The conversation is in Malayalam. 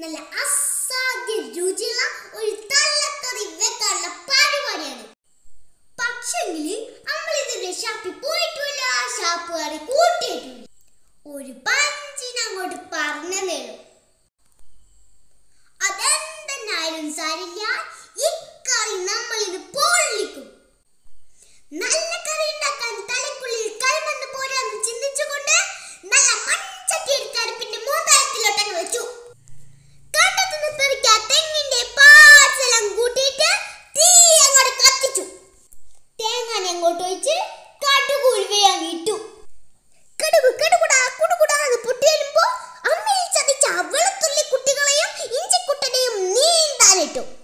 നല്ല അസാധ്യ രുചിയുള്ള ഒരു തള്ളക്കറി വെക്കാനുള്ള പരിപാടിയാണ് പക്ഷെങ്കിൽ നമ്മൾ ഇതിന്റെ ഷാപ്പിൽ പോയിട്ടില്ല ഷാപ്പുകാരെ കൂട്ടിയിട്ടില്ല ഒരു പഞ്ചിന് അങ്ങോട്ട് പറഞ്ഞതേളൂ അതെന്തെന്നായാലും സാരില്ല ഈ കറി നമ്മൾ ഇത് പൊള്ളിക്കും നല്ല കറി ഉണ്ടാക്കാൻ തലക്കുള്ളിൽ കളിമണ്ണ് പോരാന്ന് ചിന്തിച്ചുകൊണ്ട് നല്ല മൺചട്ടി എടുത്ത് അടുപ്പിന്റെ മൂന്നായത്തിലോട്ടങ്ങ് വെച്ചു കണ്ടത്തുനിന്ന് തെറിക്കാ തെങ്ങിന്റെ പാഴ്സെല്ലാം കൂട്ടിയിട്ട് തീ അങ്ങോട്ട് കത്തിച്ചു തേങ്ങാനെ അങ്ങോട്ട് ഒഴിച്ച് കടുക് ഉരുവയാങ്ങി ഇട്ടു കടുക് കടുകുടാ കുടുകുടാ എന്ന് പൊട്ടിയരുമ്പോ അമ്മയിൽ ചതിച്ച വെളുത്തുള്ളി കുട്ടികളെയും ഇഞ്ചിക്കുട്ടനെയും നീന്താനിട്ടു